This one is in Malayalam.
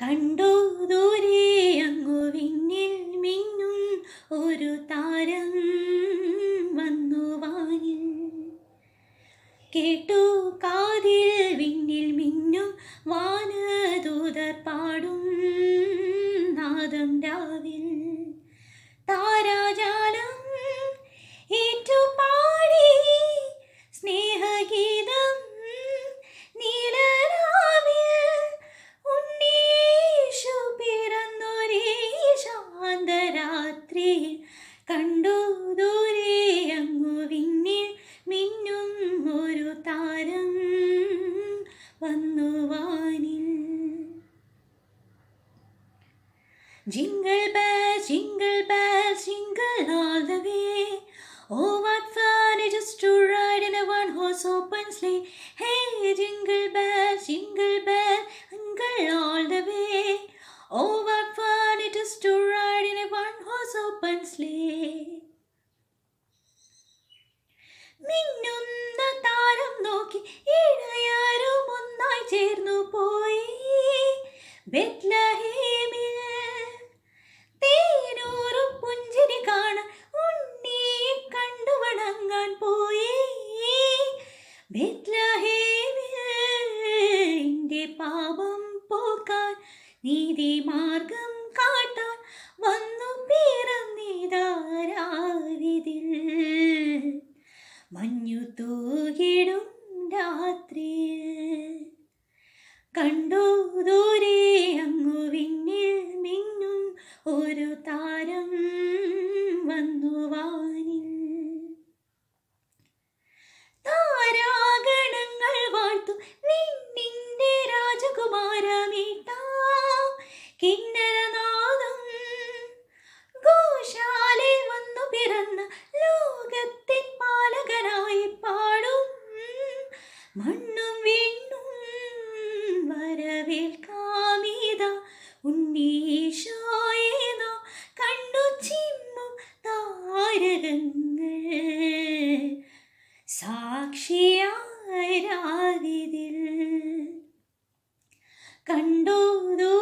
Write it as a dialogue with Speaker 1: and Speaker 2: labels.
Speaker 1: കണ്ടു ദൂരെ അങ്ങു വിണ്ണിൽ മിന്നും ഒരു താരം വന്നു വാനിൽ കേട്ടു കാതിൽ വിണ്ണിൽ മിന്നും വാനദൂതർ പാടും നാദം രാവിൽ താരാജാലം ഏറ്റുപാടി സ്നേഹഗീതം നീലരാവിൽ ഉണ്ണീഷു പിറന്നൊരേ ശാന്തരാത്രിയിൽ കണ്ടു ദൂരെ അങ്ങു വിണ്ണിൽ മിന്നും ഒരു താരം വന്നു വാനിൽ Jingle bells, jingle bells, jingle all the way. Oh, what fun it is to ride in a one horse open sleigh. Hey, jingle bells, jingle bells, jingle all the way. Oh, what fun it is to ride in a one horse open sleigh. മിന്നുന്ന താരം നോക്കി ഇടയാരും ഒന്നായി ചേർന്നു പോയി ബെത്ലഹേമിൽ തേനൂറും പുഞ്ചിരി കാണാൻ ഉണ്ണിയെ കണ്ടു വണങ്ങാൻ പോയി ബെത്ലഹേമിൽ എൻ്റെ പാപം പോക്കാൻ നീതി മാർഗം കാട്ടാൻ വന്നു പിറന്നിതാരാവിതിൽ മഞ്ഞു തൂകിടും രാത്രിയിൽ കണ്ടു ദൂരെ അങ്ങു വിണ്ണിൽ മിന്നും ഒരു താരം വന്നു വാനിൽ താരാഗണങ്ങൾ വാഴ്ത്തും നിന്നിന്റെ രാജകുമാരമീട്ടാം കിന്നരനാദം ഗോശാലയിൽ വന്നു പിറന്ന ലോകത്തിൻ പാലകനായി പാടും മണ്ണും വിണ്ണും വരവേൽക്കാമീത ഉണ്ണീശോയെ നാം കണ്ടു ചിമ്മും താരകങ്ങൾ സാക്ഷിയായി രാവിതിൽ കണ്ടു